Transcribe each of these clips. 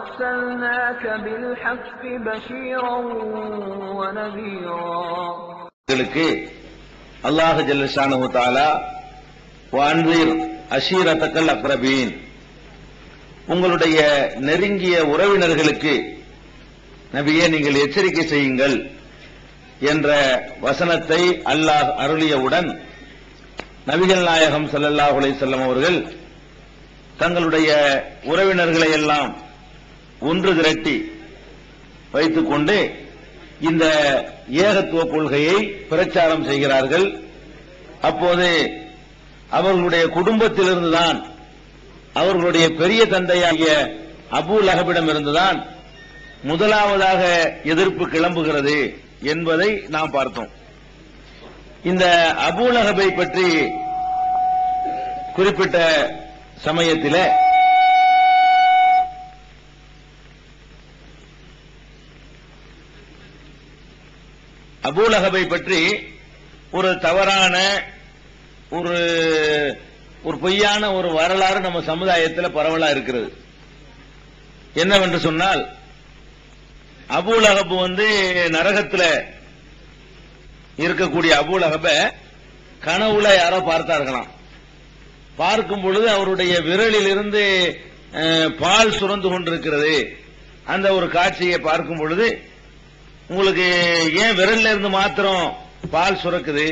وأرسلناك بالحق بشيرا ونذيرا உங்களுக்கு அல்லாஹ் ஜல்லஷானு தாலா வான்வீர் அஷீரத்தக்கல் அக்ரபீன் உங்களுடைய நெருங்கிய உறவினர்களுக்கு நபியே நீங்கள் எச்சரிக்கை செய்யுங்கள் என்ற வசனத்தை அல்லாஹ் அருளியவுடன் நபிகள் நாயகம் ஸல்லல்லாஹு அலைஹி வஸல்லம் அவர்கள் தங்களுடைய உறவினர்களை எல்லாம் ஒன்று திரட்டி வைத்துக்கொண்டு இந்த ஏகத்துவ கொள்கையை பிரச்சாரம் செய்கிறார்கள் அப்போது அவர்களுடைய குடும்பத்திலிருந்துதான் அவர்களுடைய பெரிய தந்தையாகிய அபூ லஹபிடம் இருந்துதான் முதலாவதாக எதிர்ப்பு கிளம்புகிறது என்பதை நாம் பார்த்தோம் இந்த அபூ லஹபை பற்றி குறிப்பிட்ட சமயத்திலே அபூலகபை பற்றி ஒரு தவறான ஒரு ஒரு பொய்யான ஒரு வரலாறு நம்ம சமுதாயத்தில் பரவலா இருக்கிறது என்னவென்று சொன்னால் அபூலகபு வந்து நரகத்தில் இருக்கக்கூடிய அபூலகப கனவுல யாரோ பார்த்தார்களாம் பார்க்கும் பொழுது அவருடைய விரலில் இருந்து அஹ், பால் சுரந்து கொண்டிருக்கிறது அந்த ஒரு காட்சியை பார்க்கும் பொழுது உங்களுக்கு ஏன் விரல்ல இருந்து மாத்திரம் பால் சுரக்குது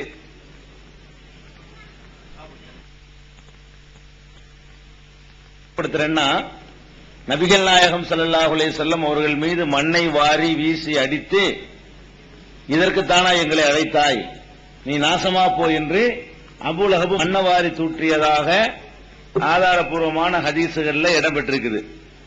படுத்துறேன்னா நபிகள் நாயகம் ஸல்லல்லாஹு அலைஹி வஸல்லம் அவர்கள் மீது மண்ணை வாரி வீசி அடித்து இதற்குத்தானா எங்களை அழைத்தாய் நீ நாசமா போ என்று அபுல் அஹபு மண்ணை வாரி தூற்றியதாக ஆதாரபூர்வமான ஹதீசுகள்ல இடம்பெற்றிருக்குது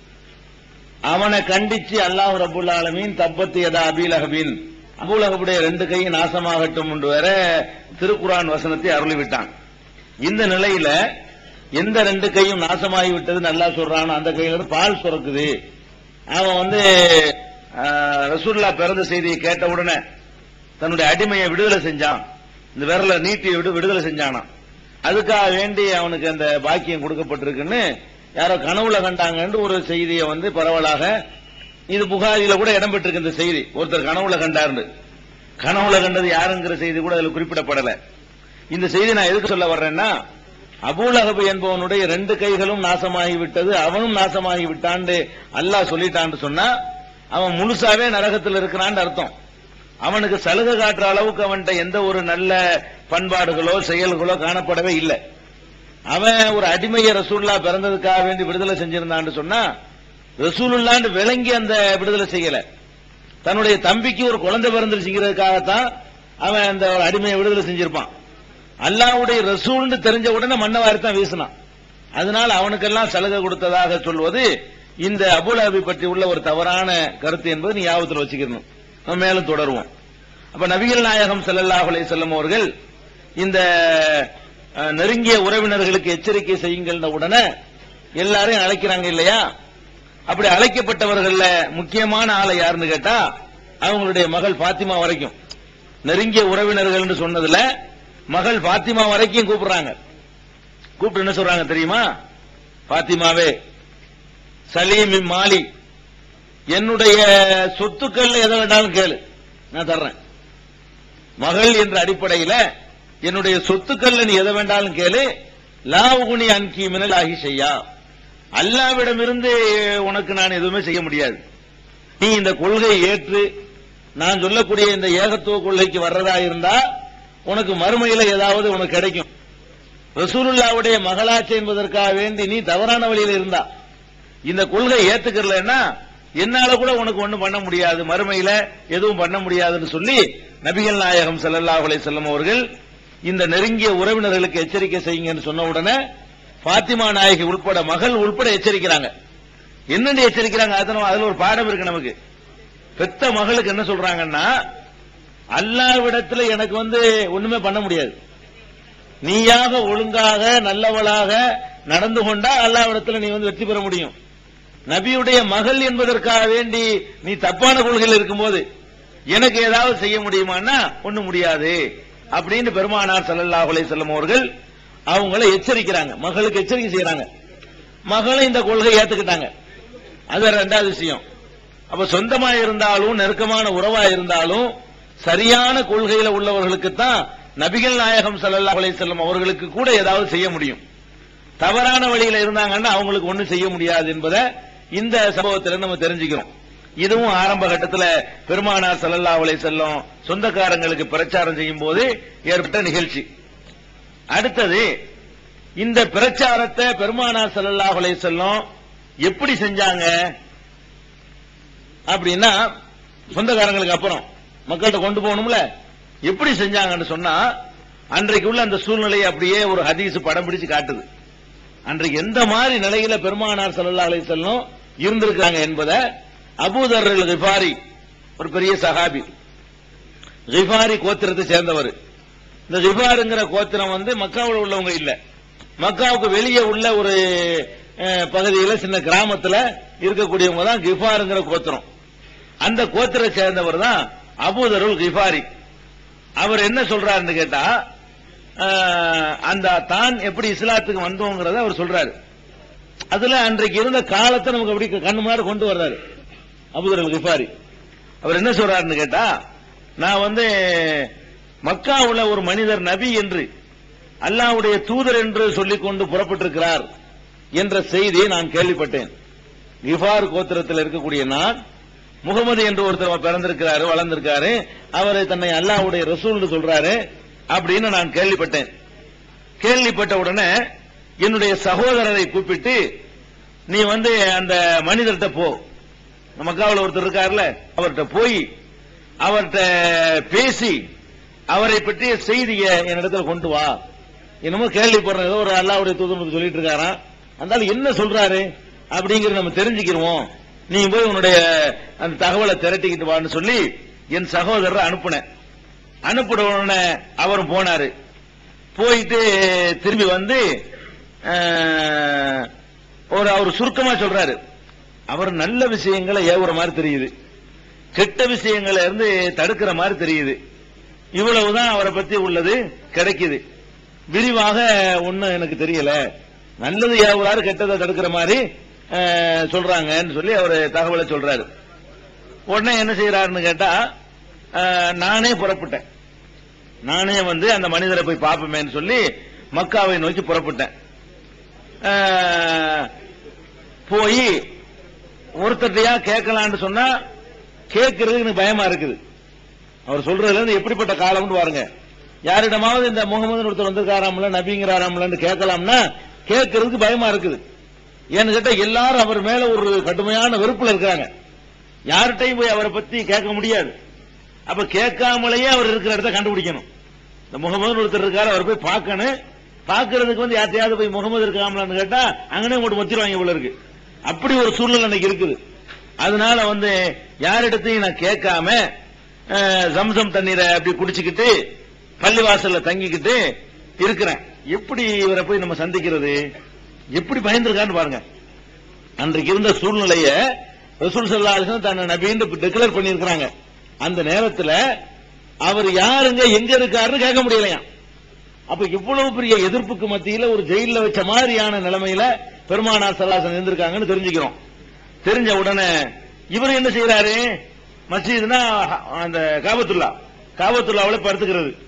அவனை கண்டிச்சு அல்லாஹ் ரபுல் ஆலமீன் தப்பத்து எதா அபீல் அஹபின் அபுல் அஹபுடைய ரெண்டு கையும் நாசமாகட்டும் என்று வர திருக்குரான் வசனத்தை அருளிவிட்டான் இந்த நிலையில எந்த ரெண்டு கையும் நாசமாகி விட்டது நல்லா சொல்றானோ அந்த கையில இருந்து பால் சுரக்குது அவன் வந்து ஆஹ், ரசூலுல்லாஹ் பிறந்த செய்தியை கேட்ட உடனே தன்னுடைய அடிமையை விடுதலை செஞ்சான் இந்த விரல நீட்டி விடு விடுதலை செஞ்சானாம் அதுக்காக வேண்டி அவனுக்கு அந்த பாக்கியம் கொடுக்கப்பட்டிருக்குன்னு யாரோ கனவுல கண்டாங்கன்னு ஒரு செய்தியை வந்து பரவலாக இது புகாரில கூட இடம்பெற்றிருக்கு இந்த செய்தி ஒருத்தர் கனவுல கண்டாருன்னு கனவுல கண்டது யாருங்கிற செய்தி கூட அதுல குறிப்பிடப்படல இந்த செய்தி நான் எதுக்கு சொல்ல வர்றேன்னா அபூலகபு என்பவனுடைய ரெண்டு கைகளும் நாசமாகி விட்டது அவனும் நாசமாகி விட்டான்னு அல்லாஹ் சொல்லிட்டான்னு சொன்னா அவன் முழுசாவே நரகத்தில் இருக்கிறான்னு அர்த்தம் அவனுக்கு சலுகை காட்டுற அளவுக்கு அவன்கிட்ட எந்த ஒரு நல்ல பண்பாடுகளோ செயல்களோ காணப்படவே இல்லை அவன் ஒரு அடிமைய ரசூல்லா பிறந்ததுக்காக வேண்டி விடுதலை செஞ்சிருந்தான்னு சொன்னா ரசூலுல்லான்னு விளங்கி அந்த விடுதலை செய்யல தன்னுடைய தம்பிக்கு ஒரு குழந்தை பிறந்துருச்சுங்கிறதுக்காகத்தான் அவன் அந்த ஒரு அடிமையை விடுதலை செஞ்சிருப்பான் அல்லாஹ்வுடைய ரசூல்னு தெரிஞ்ச உடனே மன்னவாரி தான் வீசினான் அதனால அவனுக்கெல்லாம் சலுகை கொடுத்ததாக சொல்வது இந்த அபுலாபி பற்றி உள்ள ஒரு தவறான கருத்து என்பது நீ ஞாபகத்தில் வச்சுக்கணும் நம்ம மேலும் தொடருவோம் அப்ப நபிகள் நாயகம் ஸல்லல்லாஹு அலைஹி வஸல்லம் அவர்கள் இந்த அஹ், நெருங்கிய உறவினர்களுக்கு எச்சரிக்கை செய்யுங்கள் உடனே எல்லாரையும் அழைக்கிறாங்க இல்லையா அப்படி அழைக்கப்பட்டவர்கள்ல முக்கியமான ஆளை யாருன்னு கேட்டா அவங்களுடைய மகள் பாத்திமா வரைக்கும் நெருங்கிய உறவினர்கள்னு சொன்னதுல மகள் பாத்திமா வரைக்கும் கூப்பிடுறாங்க கூப்பிட்டு என்ன சொல்றாங்க தெரியுமா பாத்திமாவே சலீம் மாலி என்னுடைய சொத்துக்கள்ல எதை வேண்டாலும் கேளு நான் தர்றேன் மகள் என்ற அடிப்படையில என்னுடைய சொத்துக்கள்ல நீ எதை வேண்டாலும் கேளு லாவுகுனி அன்கி மினல் ஆகி செய்யா அல்லாவிடமிருந்து உனக்கு நான் எதுவுமே செய்ய முடியாது நீ இந்த கொள்கையை ஏற்று நான் சொல்லக்கூடிய இந்த ஏகத்துவ கொள்கைக்கு வர்றதா இருந்தா உனக்கு மறுமையில ஏதாவது உனக்கு கிடைக்கும் ரசூலுல்லாவுடைய மகளாட்சி என்பதற்காக வேண்டி நீ தவறான வழியில இருந்தா இந்த கொள்கை ஏத்துக்கறலன்னா என்னால கூட உனக்கு ஒண்ணும் பண்ண முடியாது மறுமையில எதுவும் பண்ண முடியாதுன்னு சொல்லி நபிகள் நாயகம் ஸல்லல்லாஹு அலைஹி வஸல்லம் அவர்கள் இந்த நெருங்கிய உறவினர்களுக்கு எச்சரிக்கை செய்யுங்கன்னு சொன்ன உடனே பாத்திமா நாயகி உட்பட மகள் உட்பட எச்சரிக்கிறாங்க என்னென்னு எச்சரிக்கிறாங்க அதுல அதுல ஒரு பாடம் இருக்கு நமக்கு பெத்த மகளுக்கு என்ன சொல்றாங்கன்னா அல்லாவிடத்துல எனக்கு வந்து ஒண்ணுமே பண்ண முடியாது நீயாக ஒழுங்காக நல்லவளாக நடந்து கொண்டா அல்லாவிடத்துல நீ வந்து வெற்றி பெற முடியும் நபியுடைய மகள் என்பதற்காக வேண்டி நீ தப்பான கொள்கையில் இருக்கும்போது எனக்கு ஏதாவது செய்ய முடியுமான்னா ஒண்ணு முடியாது அப்படின்னு பெருமானார் ஸல்லல்லாஹு அலைஹி வஸல்லம் அவர்கள் அவங்கள எச்சரிக்கிறாங்க மகளுக்கு எச்சரிக்கை செய்யறாங்க மகளும் இந்த கொள்கை ஏத்துக்கிட்டாங்க அது ரெண்டாவது விஷயம் அப்ப சொந்தமா இருந்தாலும் நெருக்கமான உறவா இருந்தாலும் சரியான கொள்கையில உள்ளவர்களுக்கு தான் நபிகள் நாயகம் ஸல்லல்லாஹு அலைஹி வஸல்லம் அவர்களுக்கு கூட ஏதாவது செய்ய முடியும் தவறான வழியில இருந்தாங்கன்னா அவங்களுக்கு ஒண்ணும் செய்ய முடியாது என்பதை இந்த சம்பவத்துல நம்ம தெரிஞ்சுக்கிறோம் இதுவும் ஆரம்ப கட்டத்துல பெருமானார் ஸல்லல்லாஹு அலைஹி வஸல்லம் சொந்தக்காரங்களுக்கு பிரச்சாரம் செய்யும் போது ஏற்பட்ட நிகழ்ச்சி அடுத்தது இந்த பிரச்சாரத்தை பெருமானார் ஸல்லல்லாஹு அலைஹி வஸல்லம் எப்படி செஞ்சாங்க அப்படின்னா சொந்தக்காரங்களுக்கு அப்புறம் மக்கள்கிட்ட கொண்டு போகணும்ல எப்படி செஞ்சாங்கன்னு சொன்னா அன்றைக்கு உள்ள அந்த சூழ்நிலையை அப்படியே ஒரு ஹதீஸ் படம் பிடிச்சு காட்டுது அன்றைக்கு எந்த மாதிரி நிலையில பெருமானார் ஸல்லல்லாஹு அலைஹி வஸல்லம் இருந்திருக்காங்க என்பதை அபூதர் அல் கிஃபாரி ஒரு பெரிய சஹாபி கிஃபாரி கோத்திரத்தை சேர்ந்தவர் இந்த கிஃபாருங்கிற கோத்திரம் வந்து மக்காவில் உள்ளவங்க இல்ல மக்காவுக்கு வெளியே உள்ள ஒரு அஹ், பகுதியில சின்ன கிராமத்துல இருக்கக்கூடியவங்க தான் கிஃபாருங்கிற கோத்திரம் அந்த கோத்திரை சேர்ந்தவர் தான் அபூதருல் கிஃபாரி அவர் என்ன சொல்றாருன்னு கேட்டா அஹ், அந்த தான் எப்படி இஸ்லாத்துக்கு வந்தோங்கிறத அவர் சொல்றாரு அதுல அன்றைக்கு இருந்த காலத்தை நமக்கு அப்படி கண்ணு முன்னாடி கொண்டு வர்றாரு அபூதருல் கிஃபாரி அவர் என்ன சொல்றாருன்னு கேட்டா நான் வந்து மக்காவுல ஒரு மனிதர் நபி என்று அல்லாஹ்வுடைய தூதர் என்று சொல்லிக் கொண்டு புறப்பட்டிருக்கிறார் என்ற செய்தியை நான் கேள்விப்பட்டேன் கிஃபார் கோத்திரத்தில் இருக்கக்கூடிய நான் முகமது என்று ஒருத்தர் பிறந்திருக்கிறாரு வளர்ந்திருக்காரு அவர் தன்னை அல்லாஹ்வுடைய ரசூல்னு சொல்றாரு அப்படின்னு நான் கேள்விப்பட்டேன் கேள்விப்பட்ட உடனே என்னுடைய சகோதரரை கூப்பிட்டு நீ வந்து அந்த மனிதர்கிட்ட போ மக்காவில் ஒருத்தர் இருக்கார்ல அவர்கிட்ட போய் அவர்கிட்ட பேசி அவரை பற்றிய செய்தியை என்னிடத்துல கொண்டு வா என்னமோ கேள்விப்படுறேன் ஏதோ ஒரு அல்லாவுடைய தூதர் சொல்லிட்டு இருக்காராம் அதனால என்ன சொல்றாரு அப்படிங்கறத நம்ம தெரிஞ்சுக்கிருவோம் நீ போய் உன்னுடைய அந்த தகவலை திரட்டிக்கிட்டு வான்னு சொல்லி என் சகோதரரை அனுப்புனேன் அனுப்பின உடனே அவரும் போனாரு போயிட்டு திரும்பி வந்து அஹ், ஒரு அவர் சுருக்கமா சொல்றாரு அவர் நல்ல விஷயங்களை ஏவுற மாதிரி தெரியுது கெட்ட விஷயங்களை இருந்து தடுக்கிற மாதிரி தெரியுது இவ்வளவுதான் அவரை பத்தி உள்ளது கிடைக்குது விரிவாக ஒண்ணும் எனக்கு தெரியல நல்லது ஏவுறாரு கெட்டதை தடுக்கிற மாதிரி அஹ், சொல்றாங்கன்னு சொல்லி அவர் தகவலை சொல்றாரு உடனே என்ன செய்யறாருன்னு கேட்டா அஹ், நானே புறப்பட்டேன் நானே வந்து அந்த மனிதரை போய் பார்ப்போமேன்னு சொல்லி மக்காவை நோக்கி புறப்பட்டேன் அஹ், போய் ஒருத்தட்டையா கேட்கலான்னு சொன்னா கேட்கறதுக்கு எனக்கு பயமா இருக்குது அவர் சொல்றதுல இருந்து எப்படிப்பட்ட காலம்னு பாருங்க யாரிடமாவது இந்த முகமது ஒருத்தர் வந்திருக்காராம்ல நபிங்கிறாராம்லன்னு கேட்கலாம்னா கேட்கறதுக்கு பயமா இருக்குது ஏன்னு கேட்டா எல்லாரும் அவர் மேல ஒரு கடுமையான வெறுப்புல இருக்காங்க யார்கிட்டையும் போய் அவரை பத்தி கேட்க முடியாது அப்ப கேட்காமலேயே அவர் இருக்கிற இடத்த கண்டுபிடிக்கணும் இந்த முகமது ஒருத்தர் இருக்காரு அவர் போய் பார்க்கணும் பார்க்கறதுக்கு வந்து யார்ட்டையாவது போய் முகமது இருக்காமலான்னு கேட்டா அங்கனே உங்கள்கிட்ட மொத்திடுவாங்க இவ்வளவு இருக்கு அப்படி ஒரு சூழ்நிலை இன்னைக்கு இருக்குது அதனால வந்து யாரிடத்தையும் நான் கேட்காம அஹ், ஜம்சம் தண்ணீரை அப்படி குடிச்சுக்கிட்டு பள்ளிவாசல்ல தங்கிக்கிட்டு இருக்கிறேன் எப்படி இவரை போய் நம்ம சந்திக்கிறது எப்படி பயந்துருக்கான்னு பாருங்க அன்றைக்கு இருந்த சூழ்நிலைய ரசூல் ஸல்லல்லாஹு அலைஹி வஸல்லம் தன்னை நபின்னு டிக்ளேர் பண்ணியிருக்கிறாங்க அந்த நேரத்துல அவர் யாருங்க எங்க இருக்காருன்னு கேட்க முடியலையாம் அப்ப இவ்வளவு பெரிய எதிர்ப்புக்கு மத்தியில ஒரு ஜெயில வச்ச மாதிரியான நிலைமையில பெருமானார் சல்லாசன் இருந்திருக்காங்கன்னு தெரிஞ்சுக்கிறோம் தெரிஞ்ச உடனே இவர் என்ன செய்யறாரு மஸ்ஜித்னா அந்த காபத்துல்லா காபத்துல்லாவுல படுத்துக்கிறது